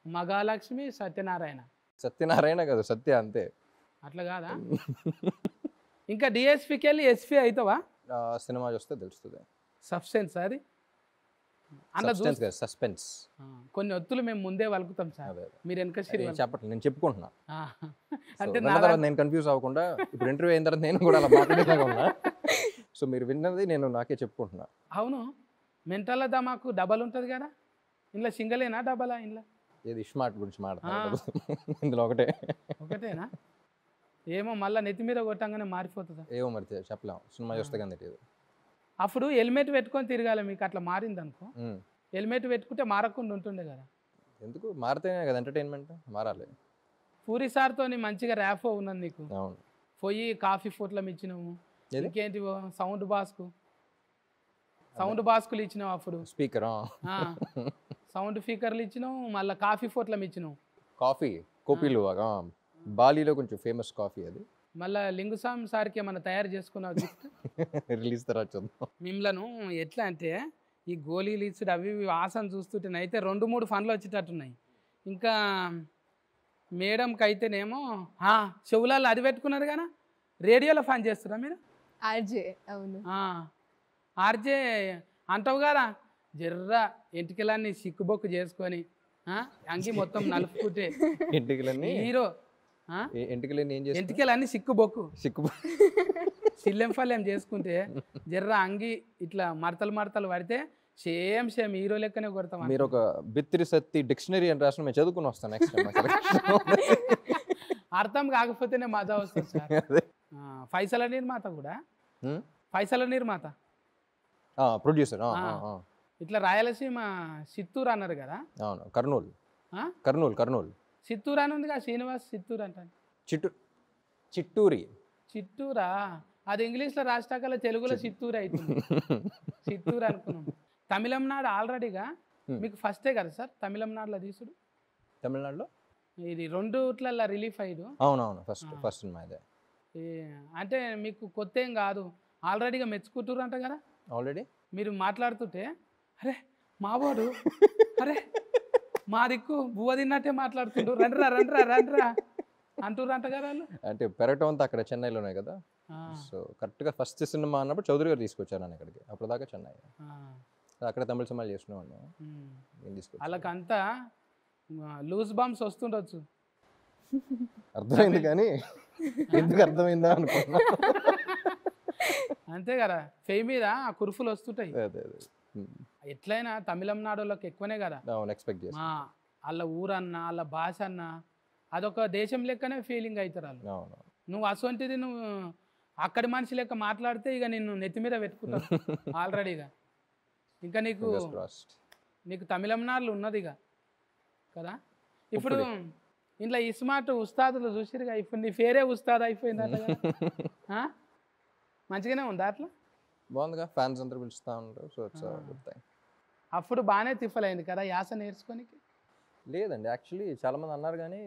మగాలక్ష్మి సత్యనారాయణ సత్యనారాయణ కాదు సత్య అంతే అట్లా కాదా ఇంకా డిఎస్పికి వెళ్ళి ఎస్పీ అవుతావా ఆ సినిమా చూస్తే తెలుస్తుంది సబ్స్టెన్స్ అది అందులో సబ్స్టెన్స్ కాదు సస్పెన్స్ ఆ, కొన్ని ఒత్తులు మేము ముందే వలుకుతాం సార్ అదే మీరు వెనక అదే. సిరి చెప్పట్లేదు నేను చెప్పుకుంటున్నా ఆ, So, అంటే విన్న నా తర్వాత నేను కన్ఫ్యూజ్ అవ్వకుండా ఇప్పుడు ఇంటర్వ్యూ అయిన తర్వాత నేను కూడా అలా మాట్లాడేలాగా ఉన్నా సో మీరు విన్నది నేను నాకే చెప్పుకుంటున్నా అవును మెంటల్ దమాకు డబల్ ఉంటుంది కదా ఇంట్లో సింగలేనా డబలా ఇంట్లో ఏది స్మార్ట్ గురించి మాట్లాడుతున్నాను ఇందులో ఒకటే ఒకటేనా ఏమో మళ్ళీ నెత్తి మీద కొట్టంగానే మారిపోతుందా ఏమో మరి తె- చెప్పలేం సినిమా చూస్తే కానీ తెలియదు అప్పుడు హెల్మెట్ పెట్టుకొని తిరగాలి మీకు అట్లా మారింది అనుకో ఉమ్. హెల్మెట్ పెట్టుకుంటే మారకుండా ఉంటుండే కదా ఎందుకు మారితేనే కదా ఎంటర్టైన్మెంట్ మారాలి పూరి సార్తో మంచిగా ర్యాఫో ఉన్నది నీకు అవును పోయి కాఫీ ఫోట్లం ఇచ్చినాము ఏది? ఇంకేంటి సౌండ్ బాస్కు సౌండ్ బాస్కులు ఇచ్చినావు అప్పుడు స్పీకర్ సౌండ్ స్పీకర్లు ఇచ్చినావు మళ్ళీ కాఫీ ఫోట్లం ఇచ్చినావు కాఫీ కోపీలు ఆ, బాలీలో కొంచెం ఫేమస్ కాఫీ అది మళ్ళీ లింగుస్వామి సార్కి ఏమన్నా తయారు చేసుకున్నావు గిఫ్ట్ రిలీజ్ తర్వాత చూద్దాం మిమ్మలను ఎట్లా అంటే ఈ గోళీలు ఇచ్చుడు అవి ఇవి వాసన చూస్తుంటే అయితే రెండు మూడు ఫన్లు వచ్చేటట్టున్నాయి ఇంకా మేడంకి అయితేనేమో "ఆ, చెవులలో అది పెట్టుకున్నారు కదా రేడియోలో ఫన్ చేస్తారా మీరు ఆర్జే అవును ఆ, ఆర్జే అంటావు కదా జర్ర ఎంటికలన్నీ సిక్కుబొక్కు చేసుకొని ఆ, అంగి మొత్తం నలుపుకుంటే ఎంటికలన్నీ హీరో ఆ, ఏ- ఎంటికలన్నీ ఏం చేసి ఎంటికలన్నీ సిక్కుబొక్కు సిక్కు సిల్లెం ఫల్లెం చేసుకుంటే జర్ర అంగి ఇట్లా మడతలు మడతలు పడితే సేమ్ సేమ్ హీరో లెక్కనే కొడతాం మీరు ఒక బిత్తిరి సత్తి డిక్షనరీ అని రాసిన మేము చదువుకుని వస్తాం నెక్స్ట్ అర్థం కాకపోతేనే మజా వస్తుంది సార్ ఆ, ఫైసల నిర్మాత కూడా ఫైసల నిర్మాత ప్రొడ్యూసర్ ఆ. ఇట్లా రాయలసీమ చిత్తూరు అన్నారు కదా అవును కర్నూలు ఆ? కర్నూలు కర్నూలు చిత్తూరు అని ఉంది కదా శ్రీనివాస్ చిత్తూరు అంటాను చిట్టు చిట్టూరి చిత్తూరా అది ఇంగ్లీష్లో రాష్ట్రాకల తెలుగులో చిత్తూరు అవుతుంది చిత్తూరు అనుకున్నాం తమిళంనాడు ఆల్రెడీగా Hmm. మీకు ఫస్టే కదా సార్ తమిళంనాడులో తీసుడు తమిళనాడులో ఇది రెండుట్లల్లో రిలీఫ్ అయ్యాడు అవునవును ఫస్ట్ ఆ. ఫస్ట్ సినిమా ఇదే అంటే మీకు కొత్త ఏం కాదు ఆల్రెడీగా మెచ్చుకుంటారు అంట కదా ఆల్రెడీ మీరు మాట్లాడుతుంటే అరే మావాడు అరే మా దిక్కు బువ్వ తిన్నట్టే మాట్లాడుతుండ్రు రండ్రా రండ్రా రండ్రా అంటుర్రు అంట కదా వాళ్ళు అంటే పెరగటం అంతా అక్కడ చెన్నైలోనే కదా ఆ, సో కరెక్ట్గా ఫస్ట్ సినిమా అన్నప్పుడు చౌదరి గారు తీసుకొచ్చారు నన్ను ఇక్కడికి అప్పుడు దాకా చెన్నై ఆ, అక్కడ తమిళ సినిమాలు చేస్తున్నాను ఉమ్. నేను తీసుకొచ్చాను వాళ్ళకంతా లూజ్ బాంబ్స్ వస్తుండొచ్చు అర్థమైంది కానీ ఎందుకు అర్థమైందా అనుకున్నా అంతే కదా ఫెయి మీద ఆ కురుఫులు వస్తుంటాయి అదే అదే ఉమ్. ఎట్లయినా తమిళనాడులోకి ఎక్కువనే కదా అవును ఎక్స్పెక్ట్ చేసి మా వాళ్ళ ఊరన్నా వాళ్ళ భాష అన్నా అదొక దేశం లెక్కనే ఫీలింగ్ అవుతారు వాళ్ళు అవును నువ్వు అసొంటిది నువ్వు అక్కడి మనిషి లెక్క మాట్లాడితే ఇక నిన్ను నెత్తి మీద పెట్టుకుంటావు ఆల్రెడీగా ఇంకా నీకు ఫింగర్స్ క్రాస్డ్ నీకు తమిళనాడులో ఉన్నది ఇక కదా ఇప్పుడు ఇంట్లో ఇస్మార్ట్ ఉస్తాదులు చూసిరుగా ఇప్పుడు నీ పేరే ఉస్తాద్ అయిపోయిందట కదా ఆ? మంచిగానే ఉందా అట్లా బాగుందిగా ఫ్యాన్స్ అందరూ పిలుస్తూ ఉంటారు సో ఇట్స్ గుడ్ థింగ్ అప్పుడు బాగానే తిప్పలైంది కదా యాస నేర్చుకోనికి లేదండి యాక్చువల్లీ చాలా మంది అన్నారు కానీ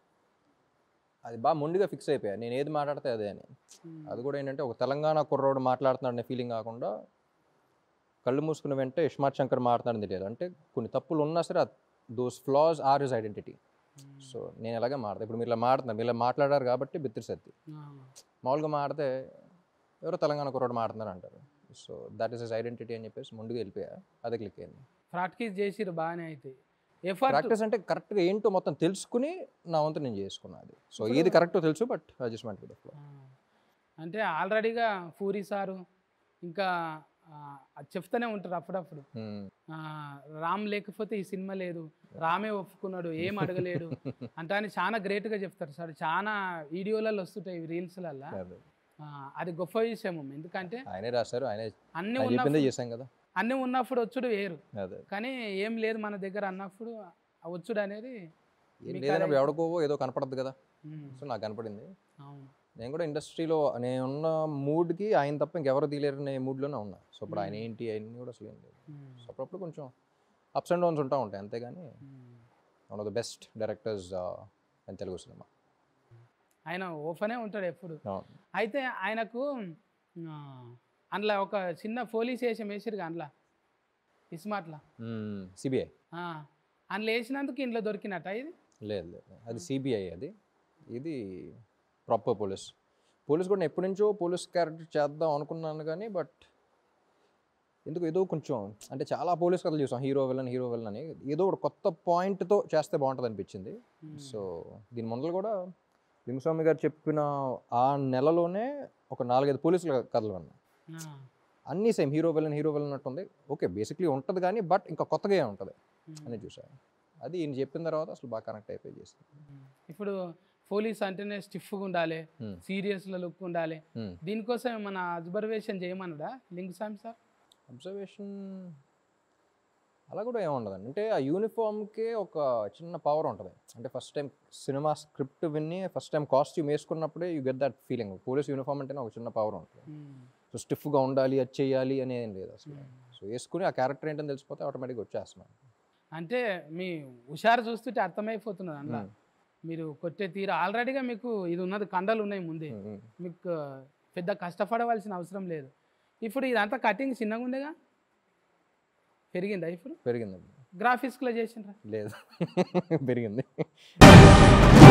అది బాగా మొండిగా ఫిక్స్ అయిపోయా నేను ఏది మాట్లాడితే అదే అని అది కూడా ఏంటంటే ఒక తెలంగాణ కుర్రోడు మాట్లాడుతున్నాడు అనే ఫీలింగ్ కాకుండా కళ్ళు మూసుకున్న వెంటనే ఇష్మాత్ శంకర్ మాట్లాడుతుంది తెలియదు అంటే కొన్ని తప్పులు ఉన్నా సరే those flaws are his identity so నేను ఎలాగే మాడతా ఇప్పుడు మీరు ఇలా మాడుతున్నారు మీరు ఇలా మాట్లాడారు కాబట్టి బిత్తిరి సత్తి మామూలుగా మాడితే ఎవరో తెలంగాణ కుర్రోడు మాడుతున్నారు అంటారు so that is his identity అని చెప్పేసి ముందుగా వెళ్ళిపోయా అదే క్లిక్ అయింది ప్రాక్టీస్ చేసిరు బాగానే అయితే ఎఫర్ట్ ప్రాక్టీస్ అంటే కరెక్ట్గా ఏంటో మొత్తం తెలుసుకుని నా వంతు నేను చేసుకున్నా అది సో ఏది కరెక్టో తెలుసు but adjustment with flow అంటే ఆల్రెడీగా పూరి సారు ఇంకా ఆ, అది చెప్తూనే ఉంటారు అప్పుడప్పుడు ఆ, రామ్ లేకపోతే ఈ సినిమా లేదు రామే ఒప్పుకున్నాడు ఏం అడగలేడు అంటే అని చాలా గ్రేట్గా చెప్తారు సార్ చాలా వీడియోలలో వస్తుంటాయి రీల్స్లలో అది గొప్ప విషయం ఎందుకంటే ఆయనే రాశారు ఆయనే అన్నీ ఆయన చెప్పిందే ఉన్నప్పుడు చేశాం కదా అన్నీ ఉన్నప్పుడు వచ్చుడు వేరు అదే కానీ ఏం లేదు మన దగ్గర అన్నప్పుడు ఆ వచ్చుడు అనేది ఏం మీకు లేదన్నప్పుడు అదే- ఎవడికోవో ఏదో కనపడదు కదా ఉమ్, సో నాకు కనపడింది అవును నేను కూడా ఇండస్ట్రీలో నేనున్న మూడ్కి ఆయన తప్ప ఇంకెవరు తీయలేరు అనే మూడ్లోనే ఉన్నా సో ఇప్పుడు ఆయన Hmm. ఏంటి అవన్నీ కూడా అసలు ఏం లేదు ఉమ్, సో అప్పుడప్పుడు కొంచెం అప్స్ అండ్ డౌన్స్ ఉంటా ఉంటాయి అంతేగాని um. One of the best directors in Telugu cinema ఆయన ఓపెనే ఉంటాడు ఎప్పుడు అవును అయితే ఆయనకు ఆ, అందులో ఒక చిన్న పోలీస్ వేషం వేసిరుగా అందులో ఇస్మార్ట్లా సిబిఐ ఆ, అందులో వేసినందుకు ఇంట్లో దొరికినట్ట ఇది లేదు లేదు అది సిబిఐ అది ఇది ప్రాపర్ పోలీస్ పోలీస్ కూడా నేను ఎప్పటి నుంచో పోలీస్ క్యారెక్టర్ చేద్దాం అనుకున్నాను కానీ బట్ ఎందుకు ఏదో కొంచెం అంటే చాలా పోలీస్ కథలు చూసాం హీరో విలన్ హీరో విలన్ అని ఏదో ఒక కొత్త పాయింట్తో చేస్తే బాగుంటుంది అనిపించింది సో దీని ముందర కూడా లింగస్వామి గారు చెప్పిన ఆ నెలలోనే ఒక నాలుగైదు పోలీసుల కథలు విన్నాను ఆ, అన్నీ same hero villain hero villain ఉంటుంది ఓకే బేసిక్లీ ఉంటుంది కానీ బట్ ఇంకా కొత్తగా ఏ ఉంటుంది ఉమ్. అని చూసాను అది ఈయన చెప్పిన తర్వాత అసలు బాగా కనెక్ట్ అయిపోయి చేసింది ఇప్పుడు పోలీస్ అంటేనే స్టిఫ్గా ఉండాలి Hmm. సీరియస్లో లుక్ ఉండాలి Hmm. దీనికోసం మన అబ్జర్వేషన్ చేయమన్నాడా లింగస్వామి సార్ అబ్జర్వేషన్ అలా కూడా ఏముండదండి అంటే ఆ యూనిఫామ్కే ఒక చిన్న పవర్ ఉంటుంది అంటే ఫస్ట్ టైం సినిమా స్క్రిప్ట్ విని ఫస్ట్ టైం కాస్ట్యూమ్ వేసుకున్నప్పుడే you get that feeling police uniform అంటేనే ఒక చిన్న పవర్ ఉంటుంది సో స్టిఫ్గా ఉండాలి అది చేయాలి అని ఏం లేదు అసలు సో వేసుకుని ఆ క్యారెక్టర్ ఏంటని తెలిసిపోతే ఆటోమేటిక్గా వచ్చేస్తున్నాను అంటే మీ హుషారు చూస్తుంటే అర్థమైపోతున్నది అందులో Hmm. మీరు కొట్టే తీరు ఆల్రెడీగా మీకు ఇది ఉన్నది కండలు ఉన్నాయి ముందే మీకు పెద్ద కష్టపడవలసిన అవసరం లేదు ఇప్పుడు ఇదంతా కటింగ్ చిన్నగా ఉండేగా పెరిగిందా ఇప్పుడు పెరిగిందండి గ్రాఫిక్స్లో చేసిండ్రా లేదు పెరిగింది